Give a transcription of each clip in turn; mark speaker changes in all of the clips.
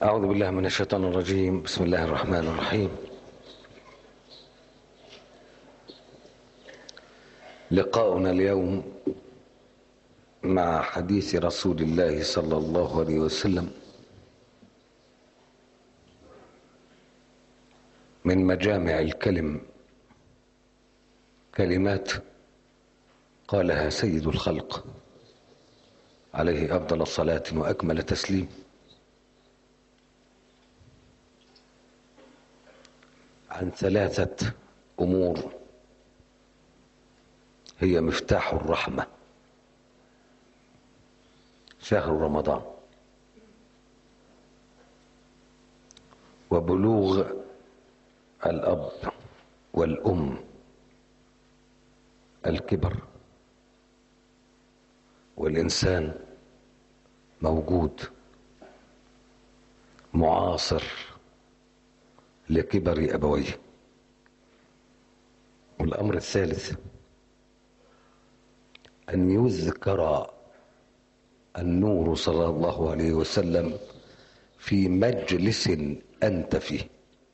Speaker 1: أعوذ بالله من الشيطان الرجيم بسم الله الرحمن الرحيم لقاؤنا اليوم مع حديث رسول الله صلى الله عليه وسلم من مجامع الكلم كلمات قالها سيد الخلق عليه أفضل الصلاة وأكمل تسليم عن ثلاثة أمور هي مفتاح الرحمة شهر رمضان وبلوغ الأب والأم الكبر والإنسان موجود معاصر لكبر أبويه والأمر الثالث أن يذكر النور صلى الله عليه وسلم في مجلس أنت فيه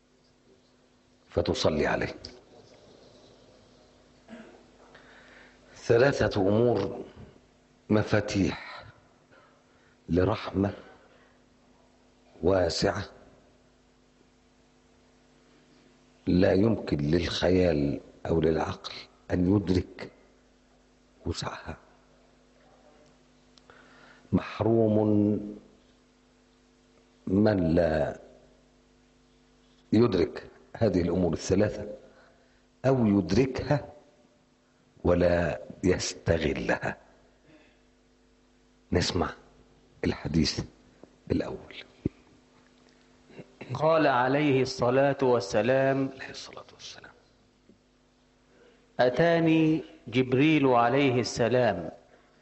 Speaker 1: فتصلي عليه ثلاثة أمور مفاتيح لرحمة واسعة لا يمكن للخيال أو للعقل أن يدرك وسعها محروم من لا يدرك هذه الأمور الثلاثة أو يدركها ولا يستغلها نسمع الحديث الأول
Speaker 2: قال عليه الصلاة والسلام
Speaker 1: عليه الصلاة والسلام
Speaker 2: أتاني جبريل عليه السلام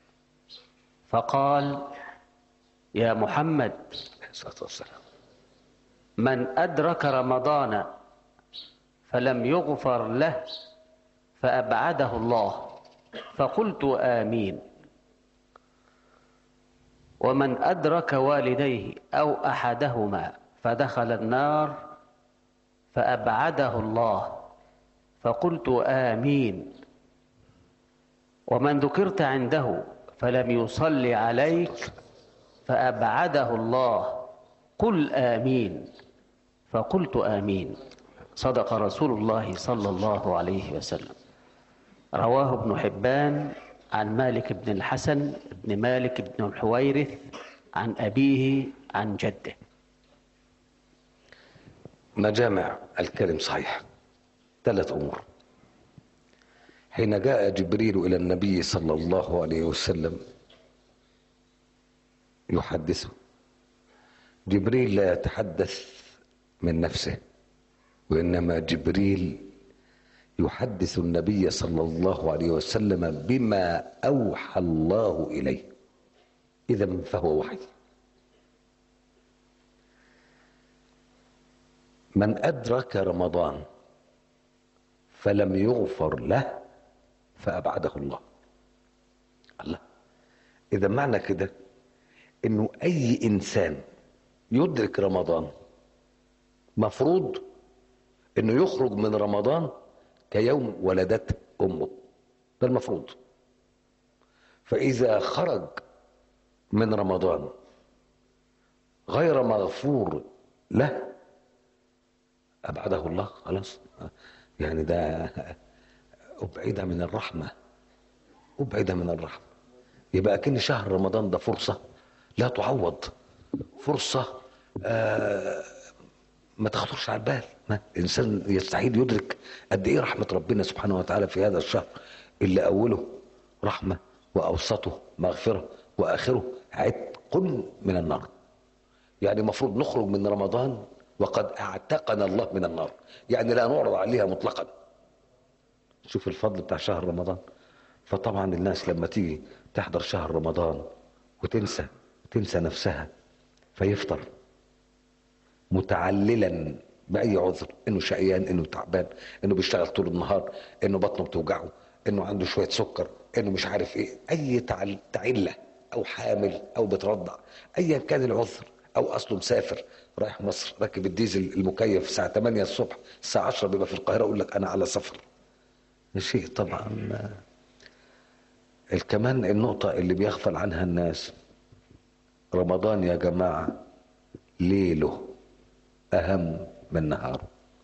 Speaker 2: فقال يا محمد
Speaker 1: عليه الصلاة والسلام
Speaker 2: من أدرك رمضان فلم يغفر له فأبعده الله فقلت آمين ومن أدرك والديه أو أحدهما فدخل النار فأبعده الله فقلت آمين ومن ذكرت عنده فلم يصل عليك فأبعده الله قل آمين فقلت آمين صدق رسول الله صلى الله عليه وسلم رواه ابن حبان عن مالك بن الحسن بن مالك بن الحويرث عن أبيه عن جده
Speaker 1: مجامع الكلم صحيح ثلاث أمور حين جاء جبريل إلى النبي صلى الله عليه وسلم يحدثه جبريل لا يتحدث من نفسه وإنما جبريل يحدث النبي صلى الله عليه وسلم بما أوحى الله إليه إذا فهو وحي من أدرك رمضان فلم يغفر له فأبعده الله الله إذا معنى كده إنه أي إنسان يدرك رمضان مفروض إنه يخرج من رمضان كيوم ولدته أمه ده المفروض فإذا خرج من رمضان غير مغفور له أبعده الله خلاص يعني ده أبعد من الرحمة أبعد من الرحمة يبقى أكن شهر رمضان ده فرصة لا تعوض فرصة آه ما تخطرش على البال ما الإنسان يستحيل يدرك قد إيه رحمة ربنا سبحانه وتعالى في هذا الشهر اللي أوله رحمة وأوسطه مغفرة وآخره عتق من النار يعني المفروض نخرج من رمضان وقد اعتقنا الله من النار يعني لا نعرض عليها مطلقا شوف الفضل بتاع شهر رمضان فطبعا الناس لما تيجي تحضر شهر رمضان وتنسى تنسى نفسها فيفطر متعللا باي عذر انه شقيان انه تعبان انه بيشتغل طول النهار انه بطنه بتوجعه انه عنده شويه سكر انه مش عارف ايه اي تعل... تعله او حامل او بترضع ايا كان العذر او اصله مسافر رايح مصر راكب الديزل المكيف الساعه 8 الصبح الساعه 10 بيبقى في القاهره يقول لك انا على سفر شيء طبعا كمان النقطة اللي بيغفل عنها الناس رمضان يا جماعة ليله أهم من نهاره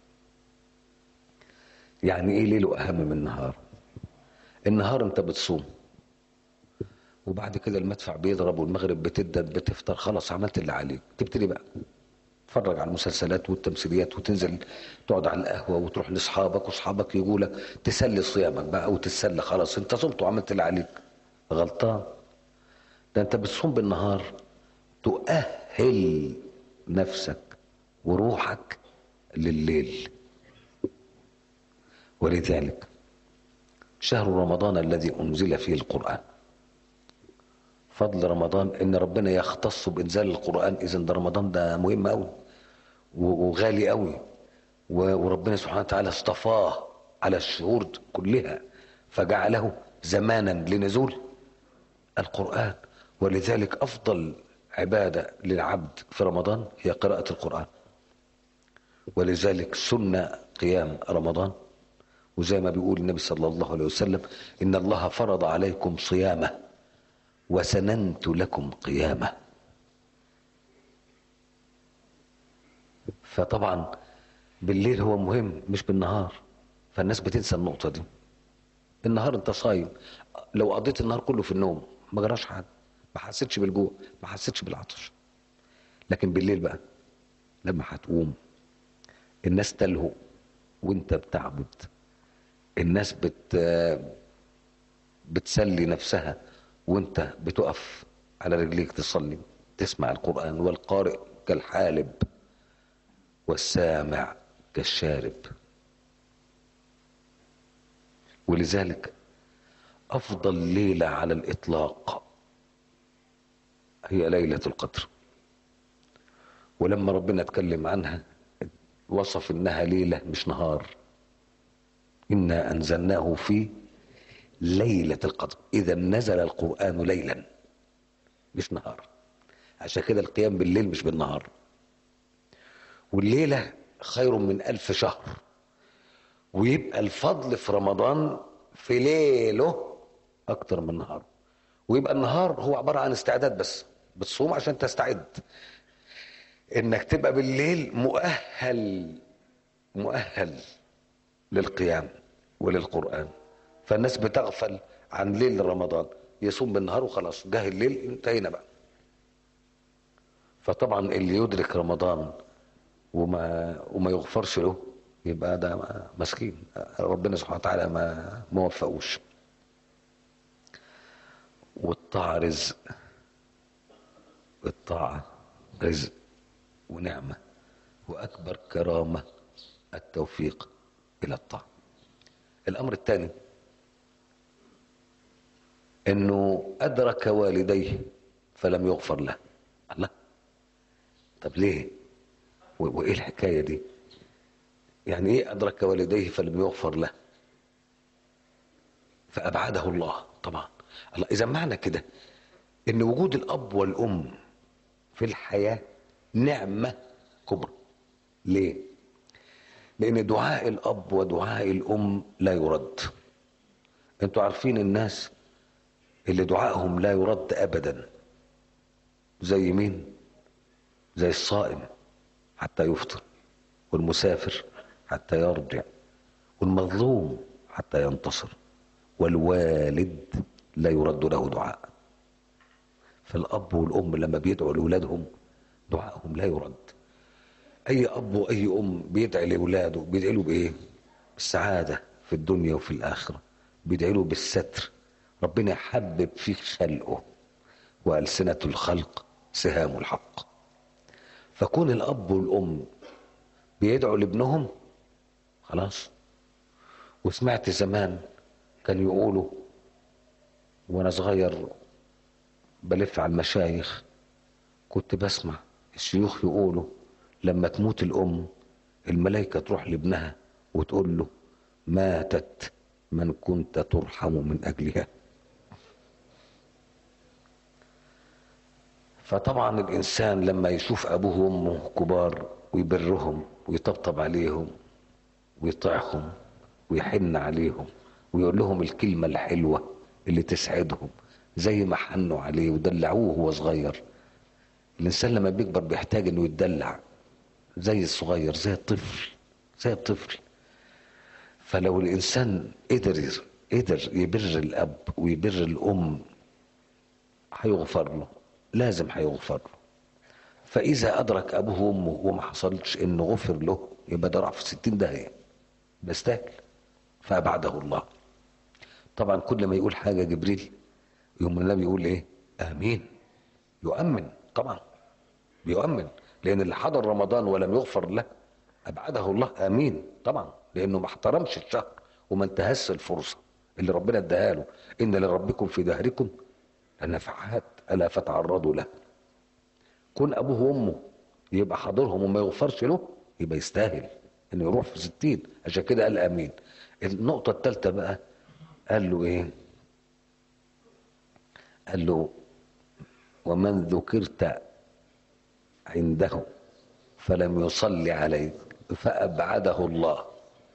Speaker 1: يعني إيه ليله أهم من نهاره النهار أنت بتصوم وبعد كده المدفع بيضرب والمغرب بتدد بتفطر خلاص عملت اللي عليك تبتدي بقى تتفرج على المسلسلات والتمثيليات وتنزل تقعد على القهوه وتروح لاصحابك واصحابك يجوا لك تسلي صيامك بقى وتتسلى خلاص انت صمت وعملت اللي عليك غلطان ده انت بتصوم بالنهار تؤهل نفسك وروحك لليل ولذلك شهر رمضان الذي انزل فيه القران فضل رمضان ان ربنا يختص بانزال القران اذا ده رمضان ده مهم قوي وغالي قوي وربنا سبحانه وتعالى اصطفاه على الشهور كلها فجعله زمانا لنزول القران ولذلك افضل عباده للعبد في رمضان هي قراءه القران ولذلك سنه قيام رمضان وزي ما بيقول النبي صلى الله عليه وسلم ان الله فرض عليكم صيامه وسننت لكم قيامه فطبعا بالليل هو مهم مش بالنهار فالناس بتنسى النقطه دي النهار انت صايم لو قضيت النهار كله في النوم ما جراش حاجه ما حسيتش بالجوع ما حسيتش بالعطش لكن بالليل بقى لما هتقوم الناس تلهو وانت بتعبد الناس بت بتسلي نفسها وانت بتقف على رجليك تصلي تسمع القرآن والقارئ كالحالب والسامع كالشارب ولذلك أفضل ليلة على الإطلاق هي ليلة القدر ولما ربنا اتكلم عنها وصف إنها ليلة مش نهار إنا أنزلناه في ليلة القدر إذا نزل القرآن ليلا مش نهار عشان كده القيام بالليل مش بالنهار والليلة خير من ألف شهر ويبقى الفضل في رمضان في ليله أكتر من نهاره ويبقى النهار هو عبارة عن استعداد بس بتصوم عشان تستعد انك تبقى بالليل مؤهل مؤهل للقيام وللقرآن فالناس بتغفل عن ليل رمضان يصوم بالنهار وخلاص جه الليل انتهينا بقى فطبعا اللي يدرك رمضان وما وما يغفرش له يبقى ده مسكين ربنا سبحانه وتعالى ما ما وفقوش والطاعة رزق الطاعة رزق ونعمة وأكبر كرامة التوفيق إلى الطاعة الأمر الثاني انه ادرك والديه فلم يغفر له الله طب ليه وايه الحكايه دي يعني ايه ادرك والديه فلم يغفر له فابعده الله طبعا الله اذا معنى كده ان وجود الاب والام في الحياه نعمه كبرى ليه لان دعاء الاب ودعاء الام لا يرد انتوا عارفين الناس اللي دعائهم لا يرد ابدا زي مين زي الصائم حتى يفطر والمسافر حتى يرجع والمظلوم حتى ينتصر والوالد لا يرد له دعاء فالاب والام لما بيدعوا لاولادهم دعائهم لا يرد اي اب واي ام بيدعي لاولاده بيدعي له بايه بالسعاده في الدنيا وفي الاخره بيدعي له بالستر ربنا يحبب فيك خلقه وألسنة الخلق سهام الحق فكون الأب والأم بيدعوا لابنهم خلاص وسمعت زمان كان يقولوا وانا صغير بلف على المشايخ كنت بسمع الشيوخ يقولوا لما تموت الام الملائكه تروح لابنها وتقول له ماتت من كنت ترحم من اجلها فطبعا الإنسان لما يشوف أبوه وأمه كبار ويبرهم ويطبطب عليهم ويطيعهم ويحن عليهم ويقول لهم الكلمة الحلوة اللي تسعدهم زي ما حنوا عليه ودلعوه وهو صغير الإنسان لما بيكبر بيحتاج إنه يتدلع زي الصغير زي الطفل زي الطفل فلو الإنسان قدر قدر يبر الأب ويبر الأم هيغفر له لازم هيغفر له فإذا أدرك أبوه وأمه وما حصلش إنه غفر له يبقى ده راح في ستين داهية بيستاهل فأبعده الله طبعا كل ما يقول حاجة جبريل يوم النبي يقول إيه آمين يؤمن طبعا بيؤمن لأن اللي حضر رمضان ولم يغفر له أبعده الله آمين طبعا لأنه ما احترمش الشهر وما انتهزش الفرصة اللي ربنا اداها له إن لربكم في دهركم لنفحات ألا فتعرضوا له كون أبوه وأمه يبقى حاضرهم وما يغفرش له يبقى يستاهل إنه يروح في ستين عشان كده قال آمين النقطة الثالثة بقى قال له إيه قال له ومن ذكرت عنده فلم يصلي عليك فأبعده الله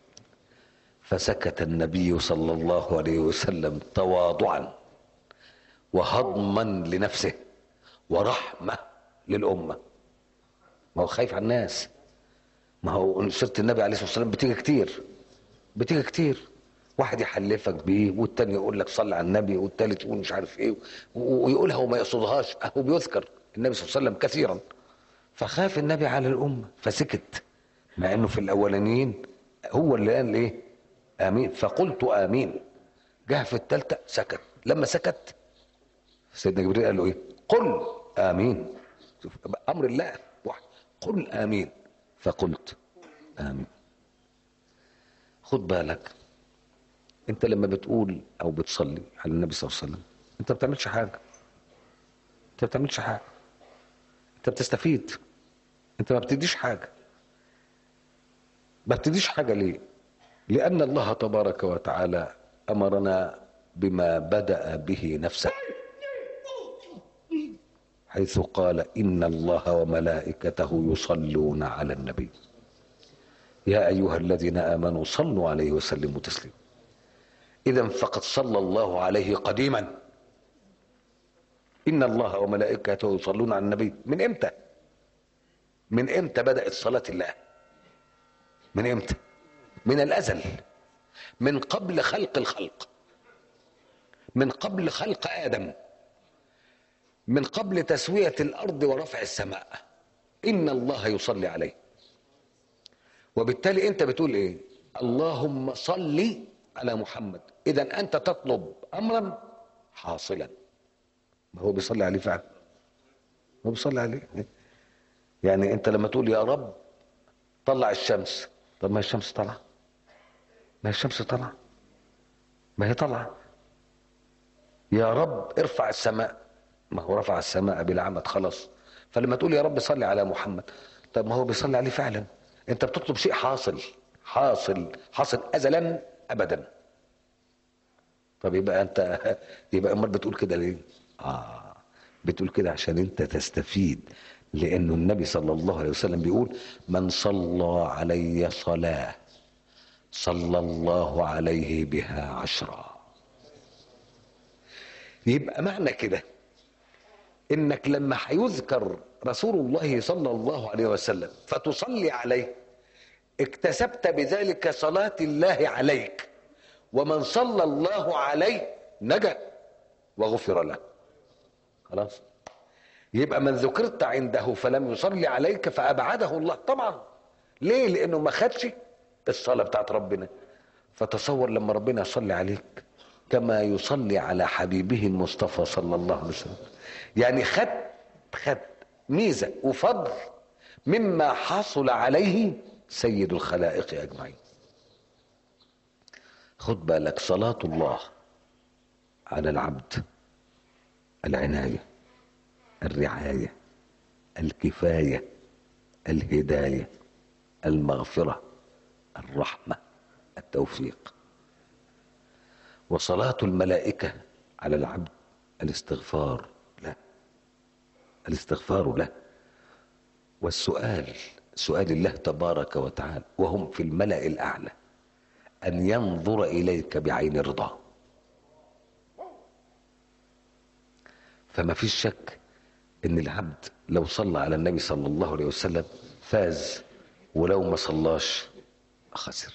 Speaker 1: فسكت النبي صلى الله عليه وسلم تواضعا وهضما لنفسه ورحمة للأمة ما هو خايف على الناس ما هو سيرة النبي عليه الصلاة والسلام بتيجي كتير بتيجي كتير واحد يحلفك بيه والتاني يقول لك صلي على النبي والتالت يقول مش عارف ايه ويقولها وما يقصدهاش اهو بيذكر النبي صلى الله عليه وسلم كثيرا فخاف النبي على الأمة فسكت مع انه في الاولانيين هو اللي قال ايه امين فقلت امين جه في الثالثه سكت لما سكت سيدنا جبريل قال له ايه قل امين شوف امر الله واحد قل امين فقلت امين خد بالك انت لما بتقول او بتصلي على النبي صلى الله عليه وسلم انت ما بتعملش حاجه انت ما بتعملش حاجه انت بتستفيد انت ما بتديش حاجه ما بتديش حاجه ليه لان الله تبارك وتعالى امرنا بما بدا به نفسه حيث قال ان الله وملائكته يصلون على النبي يا ايها الذين امنوا صلوا عليه وسلموا تسليما اذا فقد صلى الله عليه قديما ان الله وملائكته يصلون على النبي من امتى من امتى بدات صلاه الله من امتى من الازل من قبل خلق الخلق من قبل خلق ادم من قبل تسويه الارض ورفع السماء ان الله يصلي عليه وبالتالي انت بتقول ايه اللهم صل على محمد اذا انت تطلب امرا حاصلا ما هو بيصلي عليه فعلا هو بيصلي عليه يعني انت لما تقول يا رب طلع الشمس طب ما هي الشمس طالعه ما هي الشمس طالعه ما هي طالعه يا رب ارفع السماء ما هو رفع السماء بلا عمد خلاص فلما تقول يا رب صلي على محمد طب ما هو بيصلي عليه فعلا انت بتطلب شيء حاصل حاصل حاصل ازلا ابدا طب يبقى انت يبقى امال بتقول كده ليه اه بتقول كده عشان انت تستفيد لانه النبي صلى الله عليه وسلم بيقول من صلى علي صلاه صلى الله عليه بها عشرا يبقى معنى كده انك لما هيذكر رسول الله صلى الله عليه وسلم فتصلي عليه اكتسبت بذلك صلاة الله عليك ومن صلى الله عليه نجا وغفر له خلاص يبقى من ذكرت عنده فلم يصلي عليك فأبعده الله طبعا ليه لأنه ما خدش الصلاة بتاعت ربنا فتصور لما ربنا يصلي عليك كما يصلي على حبيبه المصطفى صلى الله عليه وسلم يعني خد خد ميزة وفضل مما حصل عليه سيد الخلائق أجمعين خد بالك صلاة الله على العبد العناية الرعاية الكفاية الهداية المغفرة الرحمة التوفيق وصلاة الملائكة على العبد الاستغفار لا الاستغفار له والسؤال سؤال الله تبارك وتعالى وهم في الملأ الأعلى أن ينظر إليك بعين الرضا فما فيش شك ان العبد لو صلى على النبي صلى الله عليه وسلم فاز ولو ما صلاش خسر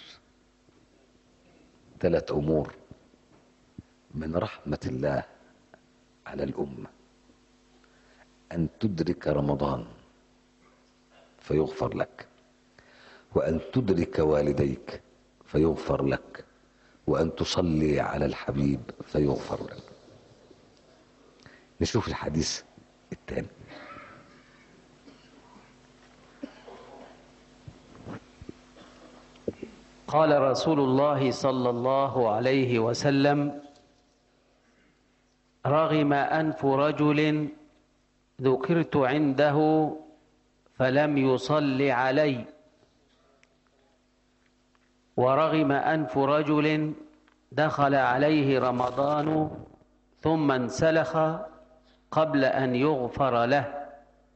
Speaker 1: ثلاث امور من رحمه الله على الامه ان تدرك رمضان فيغفر لك وان تدرك والديك فيغفر لك وان تصلي على الحبيب فيغفر لك نشوف الحديث الثاني
Speaker 2: قال رسول الله صلى الله عليه وسلم رغم انف رجل ذكرت عنده فلم يصل علي ورغم انف رجل دخل عليه رمضان ثم انسلخ قبل ان يغفر له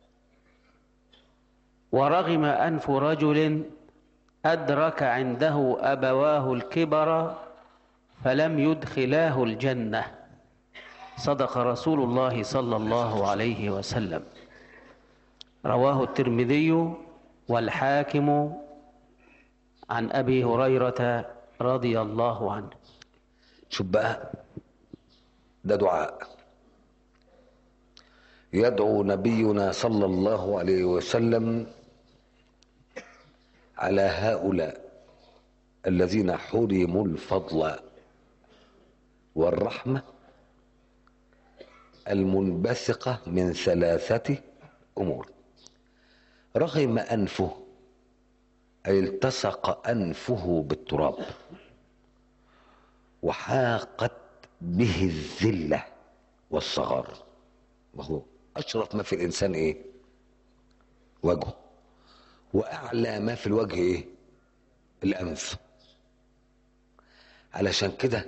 Speaker 2: ورغم انف رجل ادرك عنده ابواه الكبر فلم يدخلاه الجنه صدق رسول الله صلى الله عليه وسلم رواه الترمذي والحاكم عن ابي هريره رضي الله عنه
Speaker 1: شوف بقى ده دعاء يدعو نبينا صلى الله عليه وسلم على هؤلاء الذين حرموا الفضل والرحمه المنبثقه من ثلاثه امور رغم انفه اي التصق انفه بالتراب وحاقت به الذله والصغار وهو اشرف ما في الانسان ايه وجهه واعلى ما في الوجه ايه الانف علشان كده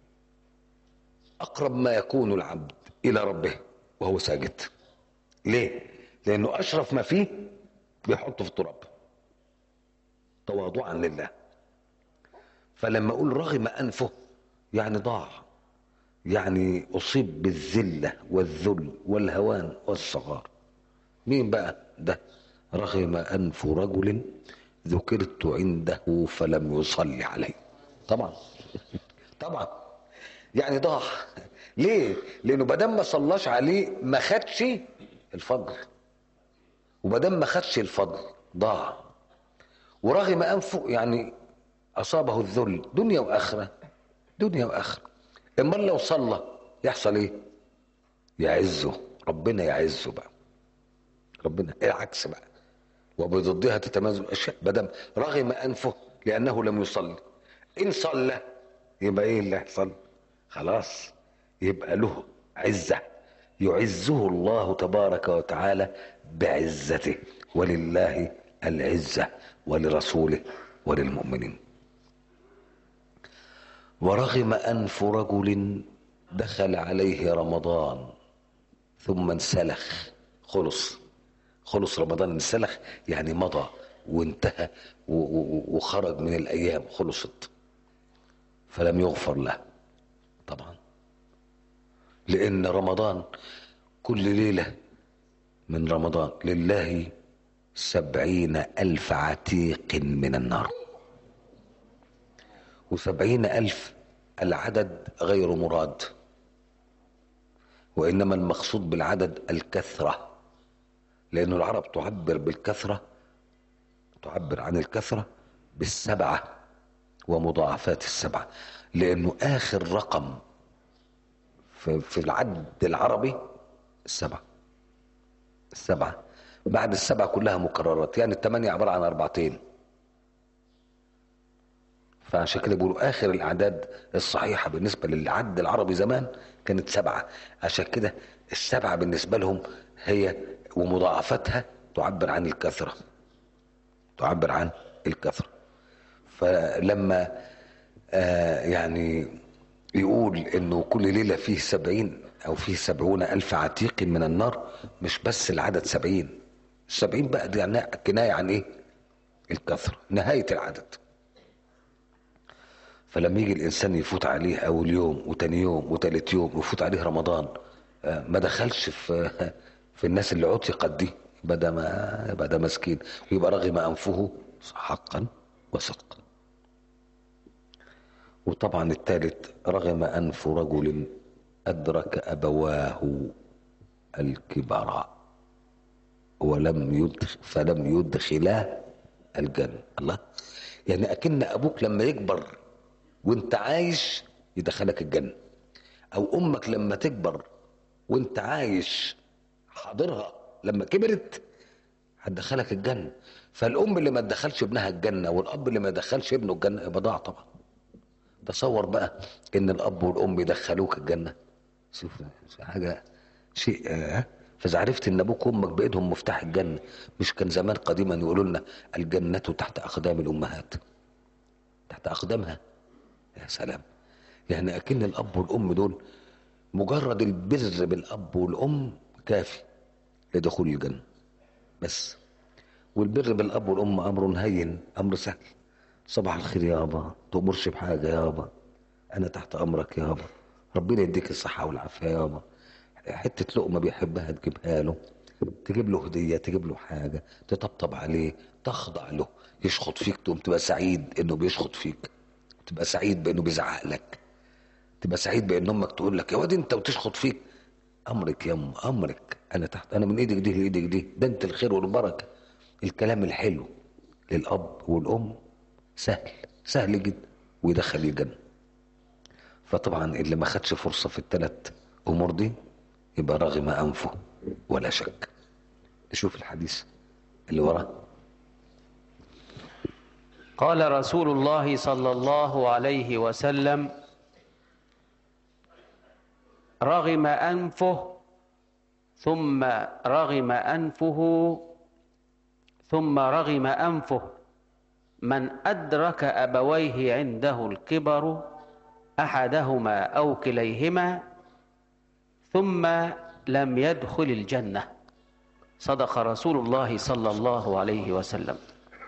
Speaker 1: اقرب ما يكون العبد الى ربه وهو ساجد ليه لانه اشرف ما فيه بيحطه في التراب تواضعا لله فلما اقول رغم انفه يعني ضاع يعني اصيب بالذله والذل والهوان والصغار مين بقى ده رغم انف رجل ذكرت عنده فلم يصلي عليه طبعا طبعا يعني ضاع ليه لانه بدل ما صلاش عليه ما خدش الفضل وبدل ما خدش الفضل ضاع ورغم انفه يعني اصابه الذل دنيا واخره دنيا واخره امال لو صلى يحصل ايه يعزه ربنا يعزه بقى ربنا العكس بقى وبضدها تتميز الاشياء بدم رغم انفه لانه لم يصلي ان صلى يبقى ايه اللي يحصل خلاص يبقى له عزه يعزه الله تبارك وتعالى بعزته ولله العزه ولرسوله وللمؤمنين ورغم انف رجل دخل عليه رمضان ثم انسلخ خلص خلص رمضان انسلخ يعني مضى وانتهى وخرج من الايام خلصت فلم يغفر له طبعا لان رمضان كل ليله من رمضان لله سبعين الف عتيق من النار وسبعين ألف العدد غير مراد وإنما المقصود بالعدد الكثرة لأن العرب تعبر بالكثرة تعبر عن الكثرة بالسبعة ومضاعفات السبعة لأنه آخر رقم في, في العد العربي السبعة السبعة بعد السبعة كلها مكررات يعني الثمانية عبارة عن أربعتين فعشان كده بيقولوا اخر الاعداد الصحيحه بالنسبه للعد العربي زمان كانت سبعه عشان كده السبعه بالنسبه لهم هي ومضاعفتها تعبر عن الكثره تعبر عن الكثره فلما آه يعني يقول انه كل ليله فيه سبعين او فيه سبعون الف عتيق من النار مش بس العدد سبعين السبعين بقى دي يعني كناية عن ايه الكثرة نهاية العدد فلما يجي الانسان يفوت عليه اول يوم وتاني يوم وتالت يوم ويفوت عليه رمضان آه، ما دخلش في في الناس اللي عتقت دي يبقى ده ما يبقى ده مسكين ويبقى رغم انفه حقا وصدقا وطبعا الثالث رغم انف رجل ادرك ابواه الكبر ولم يدخل فلم يدخلا الجنه الله يعني اكن ابوك لما يكبر وانت عايش يدخلك الجنه او امك لما تكبر وانت عايش حاضرها لما كبرت هتدخلك الجنه فالام اللي ما تدخلش ابنها الجنه والاب اللي ما يدخلش ابنه الجنه يبقى ضاع طبعا تصور بقى ان الاب والام يدخلوك الجنه شوف حاجه شيء آه فاذا عرفت ان ابوك وامك بايدهم مفتاح الجنه مش كان زمان قديما يقولوا لنا الجنه تحت اقدام الامهات تحت اقدامها يا سلام يعني اكن الاب والام دول مجرد البر بالاب والام كافي لدخول الجنه بس والبر بالاب والام امر هين امر سهل صباح الخير يابا تأمرش بحاجه يابا انا تحت امرك يابا ربنا يديك الصحه والعافيه يابا حته لقمه بيحبها تجيبها له تجيب له هديه تجيب له حاجه تطبطب عليه تخضع له يشخط فيك تقوم تبقى سعيد انه بيشخط فيك تبقى سعيد بانه بيزعق لك تبقى سعيد بان امك تقول لك يا واد انت وتشخط فيك امرك يا ام امرك انا تحت انا من ايدك دي لايدك دي ده انت الخير والبركه الكلام الحلو للاب والام سهل سهل جدا ويدخل الجنه فطبعا اللي ما خدش فرصه في الثلاث امور دي يبقى رغم انفه ولا شك نشوف الحديث اللي وراه
Speaker 2: قال رسول الله صلى الله عليه وسلم رغم انفه ثم رغم انفه ثم رغم انفه من ادرك ابويه عنده الكبر احدهما او كليهما ثم لم يدخل الجنه صدق رسول الله صلى الله عليه وسلم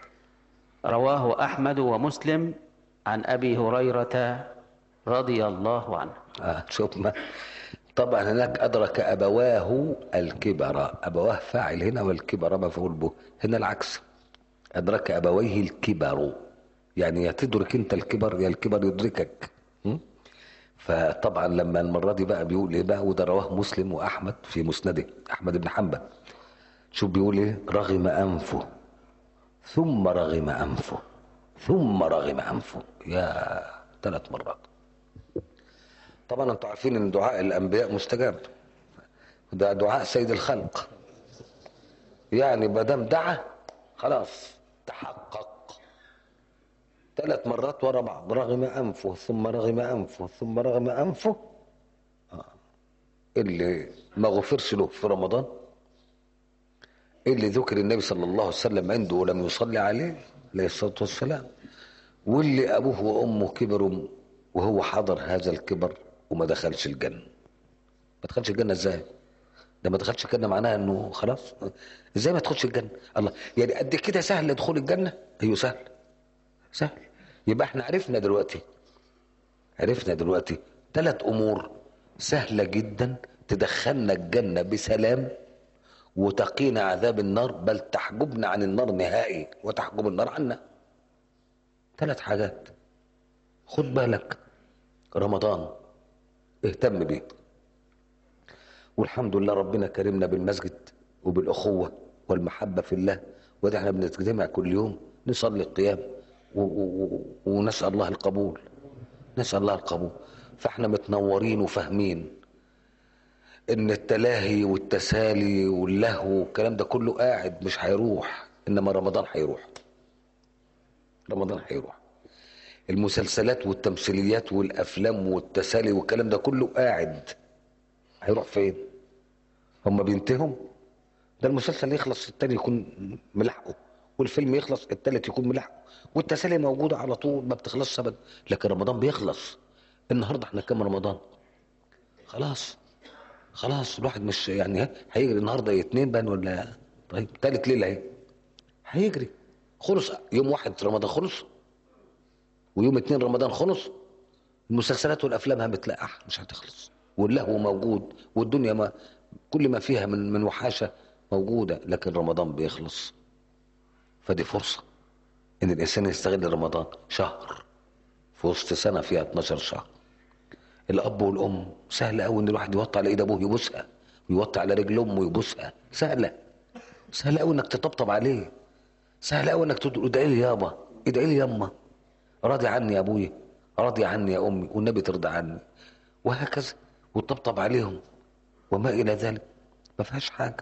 Speaker 2: رواه احمد ومسلم عن ابي هريره رضي الله عنه
Speaker 1: آه شوف ما طبعا هناك أدرك أبواه الكبر أبواه فاعل هنا والكبر مفعول به هنا العكس أدرك أبويه الكبر يعني يا تدرك أنت الكبر يا الكبر يدركك م? فطبعا لما المرة دي بقى بيقول إيه بقى وده رواه مسلم وأحمد في مسنده أحمد بن حنبل شوف بيقول إيه رغم أنفه ثم رغم أنفه ثم رغم أنفه يا ثلاث مرات طبعا انتوا عارفين ان دعاء الانبياء مستجاب ده دعاء سيد الخلق يعني ما دام دعا خلاص تحقق ثلاث مرات ورا بعض رغم انفه ثم رغم انفه ثم رغم انفه آه. اللي ما غفرش له في رمضان اللي ذكر النبي صلى الله عليه وسلم عنده ولم يصلي عليه عليه الصلاه والسلام واللي ابوه وامه كبروا وهو حضر هذا الكبر وما دخلش الجنة ما دخلش الجنة ازاي ده ما دخلش الجنة معناها انه خلاص ازاي ما تدخلش الجنة الله يعني قد كده سهل دخول الجنة ايوه سهل سهل يبقى احنا عرفنا دلوقتي عرفنا دلوقتي ثلاث امور سهلة جدا تدخلنا الجنة بسلام وتقينا عذاب النار بل تحجبنا عن النار نهائي وتحجب النار عنا ثلاث حاجات خد بالك رمضان اهتم بيه والحمد لله ربنا كرمنا بالمسجد وبالأخوة والمحبة في الله وده احنا بنتجمع كل يوم نصلي القيام و- و- و- ونسأل الله القبول نسأل الله القبول فاحنا متنورين وفاهمين ان التلاهي والتسالي واللهو والكلام ده كله قاعد مش هيروح انما رمضان هيروح رمضان هيروح المسلسلات والتمثيليات والافلام والتسالي والكلام ده كله قاعد هيروح فين هم بينتهوا ده المسلسل يخلص التاني يكون ملحقه والفيلم يخلص التالت يكون ملحقه والتسالي موجوده على طول ما بتخلصش ابدا لكن رمضان بيخلص النهارده احنا كام رمضان خلاص خلاص الواحد مش يعني هيجري النهارده اتنين بان ولا طيب تالت ليله اهي هيجري خلص يوم واحد رمضان خلص ويوم اتنين رمضان خلص المسلسلات والافلام هتلاقح مش هتخلص واللهو موجود والدنيا ما كل ما فيها من من وحاشه موجوده لكن رمضان بيخلص فدي فرصه ان الانسان يستغل رمضان شهر في وسط سنه فيها 12 شهر الاب والام سهل قوي ان الواحد يوطي على ايد ابوه يبوسها ويوطي على رجل امه يبوسها سهله سهل قوي انك تطبطب عليه سهل قوي انك تقول ادعي لي يابا ادعي لي يما راضي عني يا ابويا راضي عني يا امي والنبي ترضى عني وهكذا وتطبطب عليهم وما الى ذلك ما فيهاش حاجه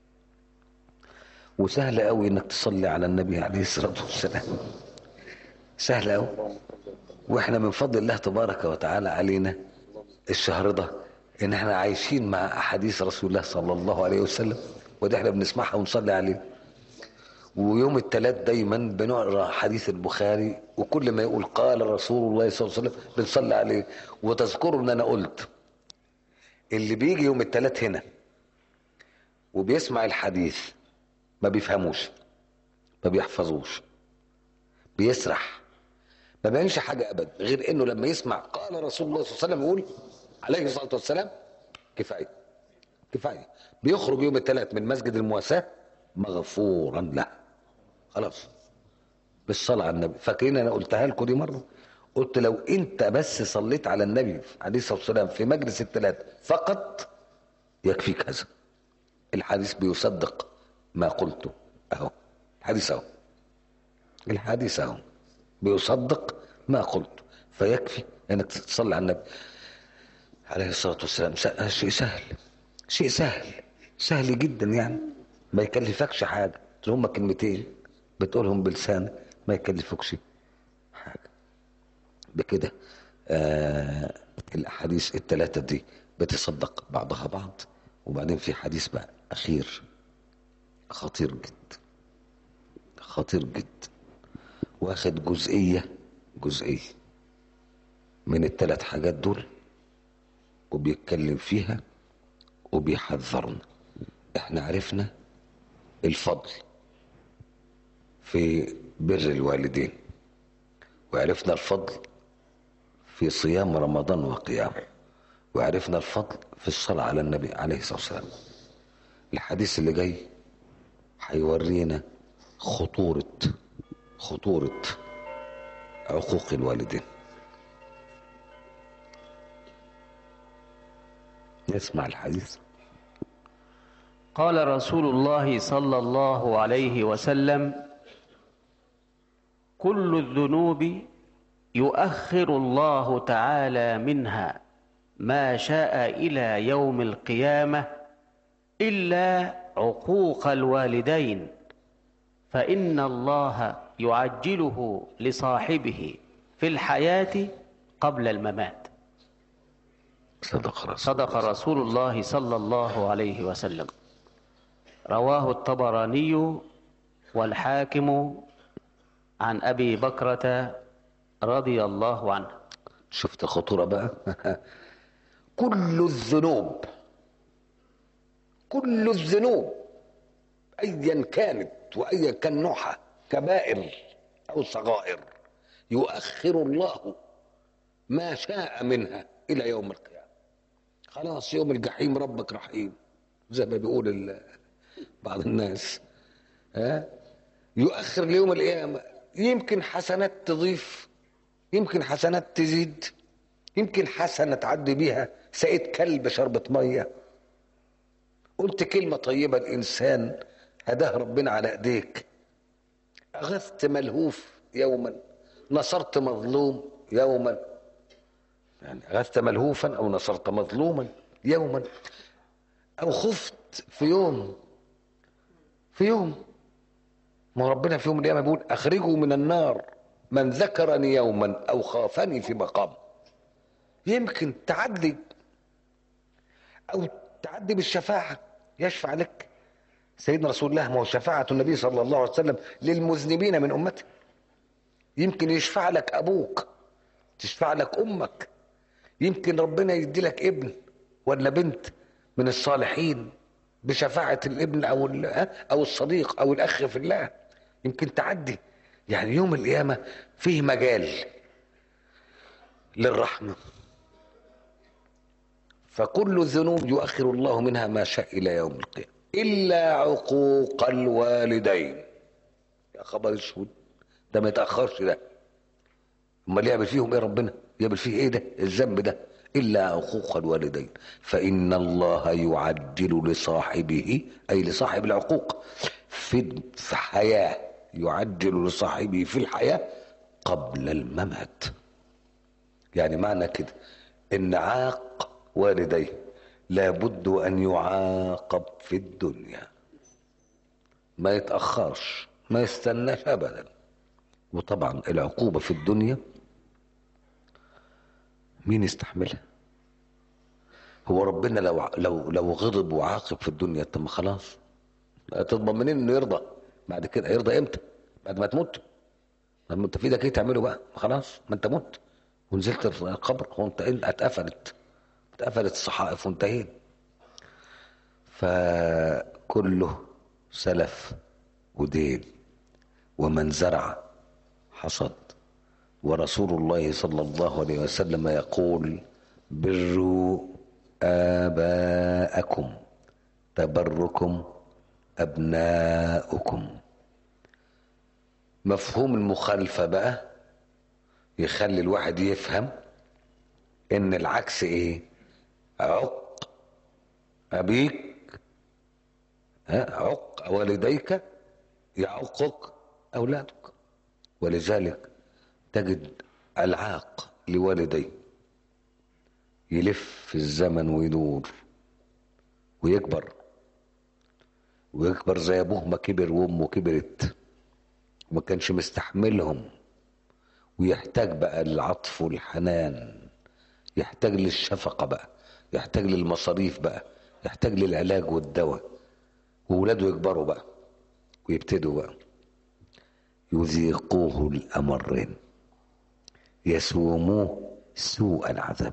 Speaker 1: وسهل قوي انك تصلي على النبي عليه الصلاه والسلام سهل قوي واحنا من فضل الله تبارك وتعالى علينا الشهر ده ان احنا عايشين مع احاديث رسول الله صلى الله عليه وسلم ودي احنا بنسمعها ونصلي عليه ويوم الثلاث دايما بنقرا حديث البخاري وكل ما يقول قال رسول الله صلى الله عليه وسلم بنصلي عليه وتذكروا ان انا قلت اللي بيجي يوم الثلاث هنا وبيسمع الحديث ما بيفهموش ما بيحفظوش بيسرح ما بيعملش حاجه ابدا غير انه لما يسمع قال رسول الله صلى الله عليه وسلم يقول عليه الصلاه والسلام كفايه كفايه بيخرج يوم الثلاث من مسجد المواساه مغفورا له خلاص بالصلاه على النبي فاكرين انا قلتها لكم دي مره قلت لو انت بس صليت على النبي عليه الصلاه والسلام في مجلس الثلاث فقط يكفيك هذا الحديث بيصدق ما قلته اهو الحديث اهو الحديث اهو بيصدق ما قلته فيكفي انك تصلي على النبي عليه الصلاه والسلام س- شيء سهل شيء سهل سهل جدا يعني ما يكلفكش حاجه هم كلمتين بتقولهم بلسانك ما يكلفكش حاجه بكده آه الاحاديث الثلاثه دي بتصدق بعضها بعض وبعدين في حديث بقى اخير خطير جدا خطير جدا واخد جزئيه جزئيه من الثلاث حاجات دول وبيتكلم فيها وبيحذرنا احنا عرفنا الفضل في بر الوالدين وعرفنا الفضل في صيام رمضان وقيامه وعرفنا الفضل في الصلاة على النبي عليه الصلاة والسلام الحديث اللي جاي هيورينا خطورة خطورة عقوق الوالدين نسمع الحديث
Speaker 2: قال رسول الله صلى الله عليه وسلم كل الذنوب يؤخر الله تعالى منها ما شاء الى يوم القيامه الا عقوق الوالدين فان الله يعجله لصاحبه في الحياه قبل الممات
Speaker 1: صدق رسول
Speaker 2: صدق رسول الله صلى الله عليه وسلم رواه الطبراني والحاكم عن ابي بكره رضي الله عنه
Speaker 1: شفت خطورة بقى كل الذنوب كل الذنوب ايا كانت وايا كان نوعها كبائر او صغائر يؤخر الله ما شاء منها الى يوم القيامه خلاص يوم الجحيم ربك رحيم زي ما بيقول ال- بعض الناس ها يؤخر ليوم القيامه يمكن حسنات تضيف يمكن حسنات تزيد يمكن حسنه تعدي بيها سقيت كلب شربة ميه قلت كلمه طيبه الانسان هداه ربنا على ايديك اغثت ملهوف يوما نصرت مظلوم يوما يعني اغثت ملهوفا او نصرت مظلوما يوما او خفت في يوم في يوم ما هو ربنا في يوم القيامه بيقول اخرجوا من النار من ذكرني يوما او خافني في مقام يمكن تعدي او تعدي بالشفاعه يشفع لك سيدنا رسول الله ما هو شفاعه النبي صلى الله عليه وسلم للمذنبين من امته يمكن يشفع لك ابوك تشفع لك امك يمكن ربنا يدي لك ابن ولا بنت من الصالحين بشفاعة الابن أو ال- أو الصديق أو الأخ في الله يمكن تعدي يعني يوم القيامة فيه مجال للرحمة فكل الذنوب يؤخر الله منها ما شاء إلى يوم القيامة إلا عقوق الوالدين يا خبر اسود ده ما يتأخرش ده امال يعمل فيهم ايه ربنا يعمل فيه ايه ده الذنب ده الا عقوق الوالدين فان الله يعجل لصاحبه اي لصاحب العقوق في في حياه يعجل لصاحبه في الحياه قبل الممات يعني معنى كده ان عاق والديه لابد ان يعاقب في الدنيا ما يتاخرش ما يستناش ابدا وطبعا العقوبه في الدنيا مين يستحملها هو ربنا لو لو لو غضب وعاقب في الدنيا طب ما خلاص تضمن منين انه يرضى بعد كده هيرضى امتى بعد ما تموت لما انت في ايدك ايه تعمله بقى خلاص ما انت مت ونزلت في القبر وانت اتقفلت اتقفلت الصحائف وانتهينا فكله سلف ودين ومن زرع حصد ورسول الله صلى الله عليه وسلم يقول بروا آباءكم تبركم أبناؤكم مفهوم المخالفة بقى يخلي الواحد يفهم ان العكس ايه عق ابيك ها عق والديك يعقك اولادك ولذلك تجد العاق لوالديه يلف في الزمن ويدور ويكبر ويكبر زي ابوه ما كبر وامه كبرت وما كانش مستحملهم ويحتاج بقى للعطف والحنان يحتاج للشفقة بقى يحتاج للمصاريف بقى يحتاج للعلاج والدواء وولاده يكبروا بقى ويبتدوا بقى يذيقوه الأمرين يسوموه سوء العذاب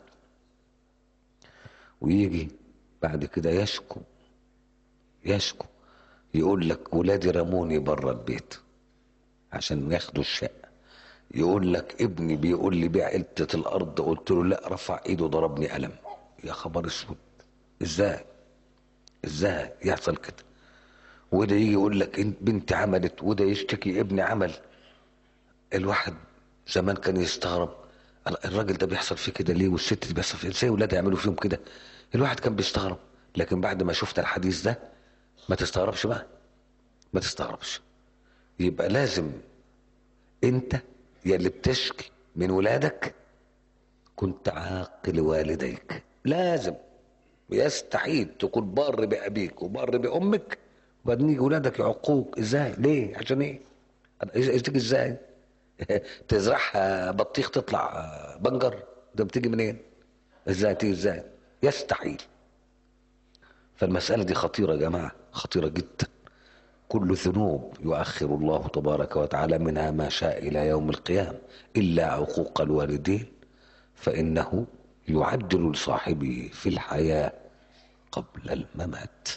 Speaker 1: ويجي بعد كده يشكو يشكو يقول لك ولادي رموني بره البيت عشان ياخدوا الشقة يقول لك ابني بيقول لي بيع حتة الأرض قلت له لا رفع ايده ضربني قلم يا خبر اسود ازاي ازاي يحصل كده وده يجي يقول لك انت بنتي عملت وده يشتكي ابني عمل الواحد زمان كان يستغرب الراجل ده بيحصل فيه كده ليه والست دي بيحصل فيه ازاي ولادها يعملوا فيهم كده الواحد كان بيستغرب لكن بعد ما شفت الحديث ده ما تستغربش بقى ما تستغربش يبقى لازم انت يا اللي بتشكي من ولادك كنت عاقل والديك لازم يستحيل تكون بار بأبيك وبار بأمك وبعدين يجي ولادك يعقوك ازاي ليه عشان ايه تيجي ازاي تزرعها بطيخ تطلع بنجر ده بتيجي منين ازاي تيجي ازاي يستحيل فالمسألة دي خطيرة يا جماعة خطيرة جدا كل ذنوب يؤخر الله تبارك وتعالى منها ما شاء إلى يوم القيامة إلا عقوق الوالدين فإنه يعجل لصاحبه في الحياة قبل الممات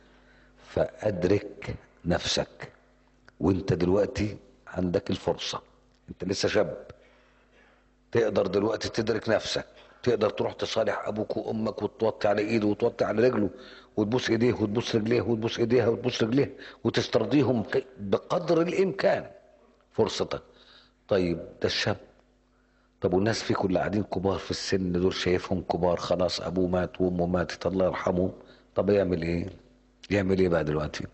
Speaker 1: فأدرك نفسك وانت دلوقتي عندك الفرصة انت لسه شاب تقدر دلوقتي تدرك نفسك تقدر تروح تصالح ابوك وامك وتوطي على ايده وتوطي على رجله وتبوس ايديه وتبوس رجليه وتبوس ايديها وتبوس رجليه وتسترضيهم بقدر الامكان فرصتك طيب ده الشاب طب والناس في كل قاعدين كبار في السن دول شايفهم كبار خلاص ابوه مات وامه ماتت الله يرحمه طب يعمل ايه يعمل ايه بقى دلوقتي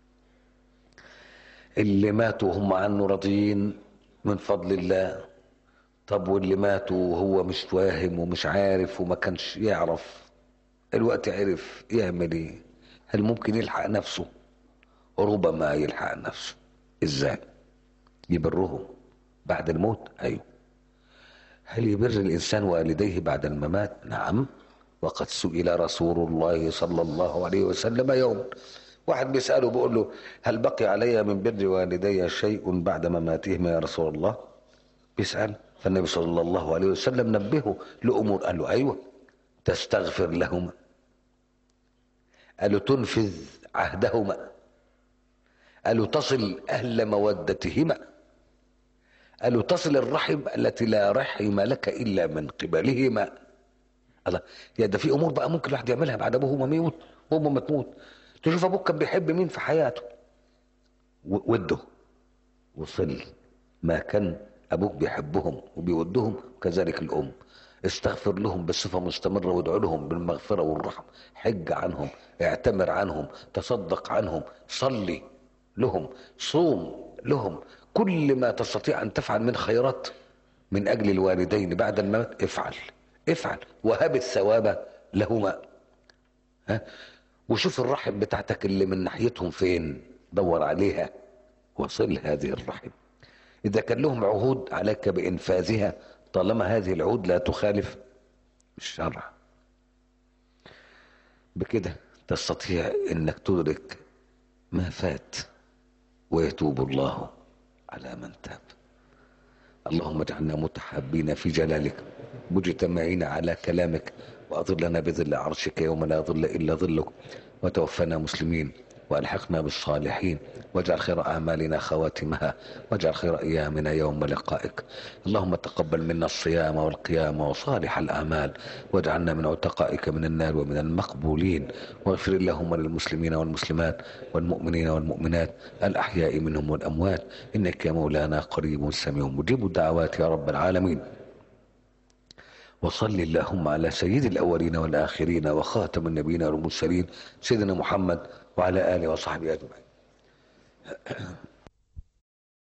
Speaker 1: اللي ماتوا هم عنه راضيين من فضل الله طب واللي ماتوا وهو مش فاهم ومش عارف وما كانش يعرف الوقت عرف يعمل ايه هل ممكن يلحق نفسه ربما يلحق نفسه ازاي يبرهم بعد الموت ايوه هل يبر الانسان والديه بعد الممات نعم وقد سئل رسول الله صلى الله عليه وسلم يوم واحد بيسأله بيقول له هل بقي علي من بر والدي شيء بعد مماتهما يا رسول الله بيسأل فالنبي صلى الله عليه وسلم نبهه لأمور قال له أيوة تستغفر لهما قالوا تنفذ عهدهما قالوا تصل أهل مودتهما قالوا تصل الرحم التي لا رحم لك إلا من قبلهما الله يا ده في أمور بقى ممكن الواحد يعملها بعد أبوه وما يموت وأمه ما تموت تشوف أبوك كان بيحب مين في حياته و- وده وصل ما كان أبوك بيحبهم وبيودهم وكذلك الأم استغفر لهم بصفة مستمرة وادعو لهم بالمغفرة والرحمة حج عنهم اعتمر عنهم تصدق عنهم صلي لهم صوم لهم كل ما تستطيع أن تفعل من خيرات من أجل الوالدين بعد الموت افعل افعل وهب الثواب لهما ها وشوف الرحم بتاعتك اللي من ناحيتهم فين دور عليها وصل هذه الرحم إذا كان لهم عهود عليك بإنفاذها طالما هذه العهود لا تخالف الشرع بكده تستطيع انك تدرك ما فات ويتوب الله على من تاب اللهم اجعلنا متحابين في جلالك مجتمعين على كلامك واظلنا بظل عرشك يوم لا ظل الا ظلك وتوفنا مسلمين والحقنا بالصالحين واجعل خير اعمالنا خواتمها واجعل خير ايامنا يوم لقائك اللهم تقبل منا الصيام والقيام وصالح الاعمال واجعلنا من عتقائك من النار ومن المقبولين واغفر اللهم للمسلمين والمسلمات والمؤمنين والمؤمنات الاحياء منهم والاموات انك يا مولانا قريب سميع مجيب الدعوات يا رب العالمين وصل اللهم على سيد الأولين والآخرين وخاتم النبيين والمرسلين سيدنا محمد وعلى آله وصحبه أجمعين